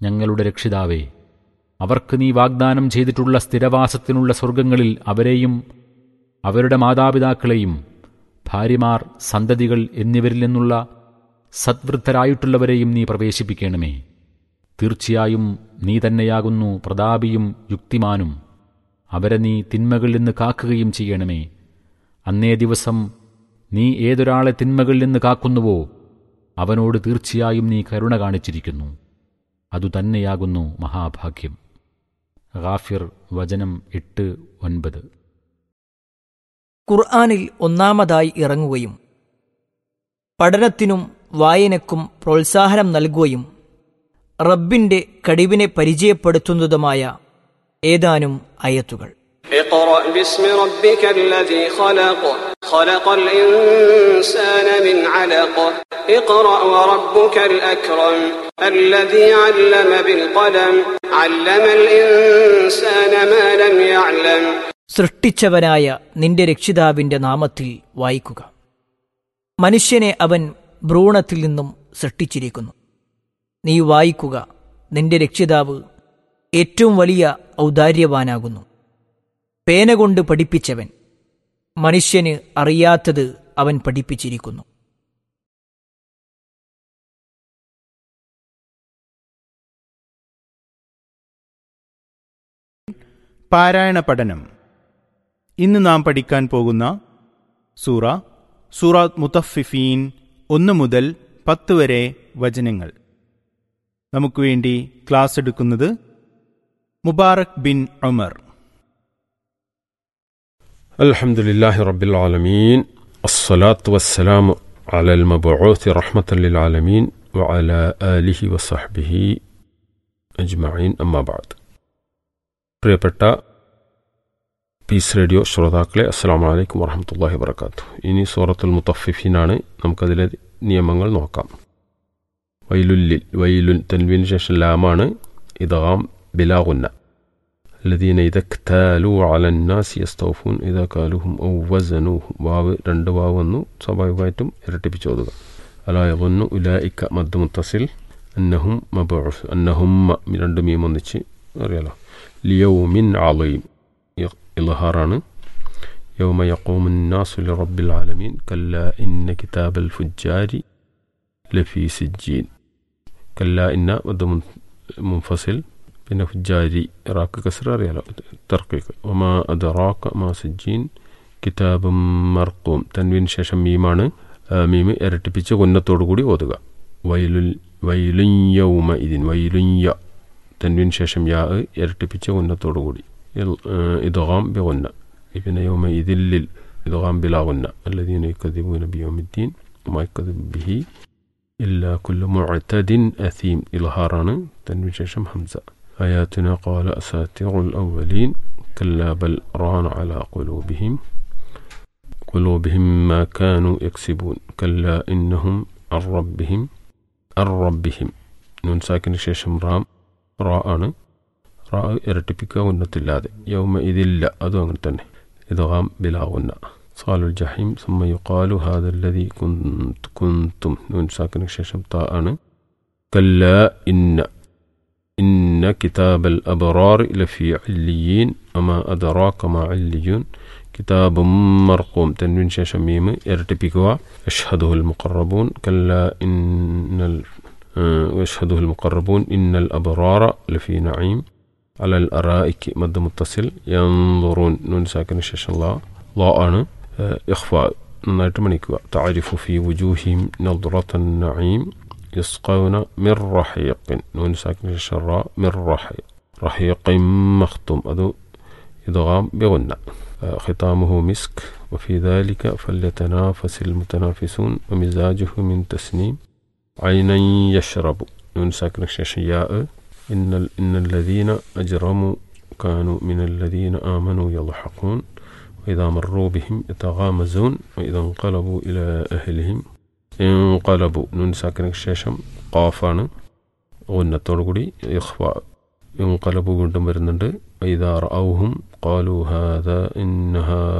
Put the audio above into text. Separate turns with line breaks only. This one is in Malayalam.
ഞങ്ങളുടെ രക്ഷിതാവേ അവർക്ക് നീ വാഗ്ദാനം ചെയ്തിട്ടുള്ള സ്ഥിരവാസത്തിനുള്ള സ്വർഗങ്ങളിൽ അവരെയും അവരുടെ മാതാപിതാക്കളെയും ഭാര്യമാർ സന്തതികൾ എന്നിവരിൽ നിന്നുള്ള സദ്വൃദ്ധരായിട്ടുള്ളവരെയും നീ പ്രവേശിപ്പിക്കണമേ തീർച്ചയായും നീ തന്നെയാകുന്നു പ്രതാപിയും യുക്തിമാനും അവരെ നീ തിന്മകളിൽ നിന്ന് കാക്കുകയും ചെയ്യണമേ അന്നേ ദിവസം നീ ഏതൊരാളെ തിന്മകളിൽ നിന്ന് കാക്കുന്നുവോ അവനോട് തീർച്ചയായും നീ കരുണ കാണിച്ചിരിക്കുന്നു അതുതന്നെയാകുന്നു മഹാഭാഗ്യം ഗാഫിർ വചനം എട്ട് ഒൻപത്
ഖുർആാനിൽ ഒന്നാമതായി ഇറങ്ങുകയും പഠനത്തിനും വായനക്കും പ്രോത്സാഹനം നൽകുകയും റബ്ബിന്റെ കഴിവിനെ പരിചയപ്പെടുത്തുന്നതുമായ ഏതാനും അയത്തുകൾ
اقرأ باسم ربك الذي خلق خلق الإنسان من علق اقرأ وربك الأكرم الذي علم بالقلم علم الإنسان ما لم يعلم
സൃഷ്ടിച്ചവനായ നിന്റെ രക്ഷിതാവിന്റെ നാമത്തിൽ വായിക്കുക മനുഷ്യനെ അവൻ ഭ്രൂണത്തിൽ നിന്നും സൃഷ്ടിച്ചിരിക്കുന്നു നീ വായിക്കുക നിന്റെ രക്ഷിതാവ് ഏറ്റവും വലിയ ഔദാര്യവാനാകുന്നു പേന കൊണ്ട് പഠിപ്പിച്ചവൻ മനുഷ്യന് അറിയാത്തത് അവൻ പഠിപ്പിച്ചിരിക്കുന്നു
പാരായണ പഠനം ഇന്ന് നാം പഠിക്കാൻ പോകുന്ന സൂറ സൂറ മുത്തഫിഫീൻ ഒന്ന് മുതൽ പത്ത് വരെ വചനങ്ങൾ നമുക്ക് വേണ്ടി ക്ലാസ് എടുക്കുന്നത് മുബാറക് ബിൻ ഉമർ
الحمد لله رب العالمين الصلاة والسلام على المبعوث رحمة للعالمين وعلى آله وصحبه أجمعين أما بعد പ്രിയപ്പെട്ട പീസ് റേഡിയോ ശ്രോതാക്കളെ അസ്സാം വലൈക്കും വറഹമത്തല്ലാഹി വർക്കാത്തു ഇനി സൂറത്തുൽ മുത്തഫിഫീനാണ് നമുക്കതിലെ നിയമങ്ങൾ നോക്കാം വൈലുല്ലിൽ വൈലുൽ തൻവീന് ശേഷം ലാമാണ് ഇതാം ബിലാഗുന്ന الذين إذا اكتالوا على الناس يستوفون إذا كالوهم أو وزنوهم വാവ് രണ്ട് വാവ് വന്നു സ്വാഭാവികമായിട്ടും ഇരട്ടിപ്പിച്ച് ഓതുക അലാ യظن ഉലായിക്ക മദ് മുത്തസിൽ അന്നഹും മബഉസ് അന്നഹും രണ്ട് മീം ഒന്നിച്ച് അറിയാലോ ലിയൗമിൻ ആലയും ഇൽഹാറാണ് يوم يقوم الناس لرب العالمين كلا إن كتاب الفجار لفي سجين كلا إن مد منفصل പിന്നെ ഫുജാരി ഇറാഖ് കസർ അറിയാലോ തർക്കിക്ക് ഒമാ അദറാക്ക മാ സജ്ജീൻ കിതാബും മർക്കൂം തൻവീന് ശേഷം മീമാണ് മീമ് ഇരട്ടിപ്പിച്ച് കൊന്നത്തോടു കൂടി ഓതുക വൈലുൽ വൈലുഞ്ഞവുമ ഇതിൻ വൈലുഞ്ഞ തൻവീന് ശേഷം യാ ഇരട്ടിപ്പിച്ച് കൊന്നത്തോടു കൂടി ഇതുകാം ബി കൊന്ന പിന്നെ യൗമ ഇതില്ലിൽ ഇതുകാം ബിലാ കൊന്ന അല്ലദീന യുക്കദിബൂന ബിയോമിദ്ദീൻ മായ്ക്കദിബ് ബിഹി ഇല്ല കുല്ലു മുഅ്തദിൻ അസീം ഇൽഹാറാണ് തൻവീന് ശേഷം ഹംസ آياتنا قال أساطير الأولين كلا بل ران على قلوبهم قلوبهم ما كانوا يكسبون كلا إنهم عن ربهم عن ربهم نون ساكن شيشم رام راء راء ഇരട്ടിപ്പിക്കുക ഉന്നത്തില്ലാതെ യൗമ ഇതില്ല അതും അങ്ങനെ തന്നെ ഇതാം ബിലാവുന്ന صال الجحيم ثم يقال هذا الذي كنت كنتم نون ساكن شيشم تاء كلا إن إن كتاب الأبرار لفي عليين وما أدراك ما عليون كتاب مرقوم تنوين شميم يرتبكوا يشهده المقربون كلا إن ال... يشهده المقربون إن الأبرار لفي نعيم على الأرائك مد متصل ينظرون نون ساكن شاش الله الله أنا إخفاء نتمنيكوا تعرف في وجوههم نظرة النعيم يسقون من رحيق نون ساكن الشراء من رحيق رحيق مختوم أدو إدغام بغنى ختامه مسك وفي ذلك فليتنافس المتنافسون ومزاجه من تسنيم عينا يشرب نون ساكن الشياء إن, إن الذين أجرموا كانوا من الذين آمنوا يضحكون وإذا مروا بهم يتغامزون وإذا انقلبوا إلى أهلهم ഇൻകലബു നൂൻ സാക്കിന് ശേഷം ഖാഫാണ് ഉന്നത്തോടു കൂടി ഇഖ്ഫ ഇൻകലബു വീണ്ടും വരുന്നുണ്ട് ഇതാർ ഔഹും ഖാലു ഹാദ ഇന്നഹ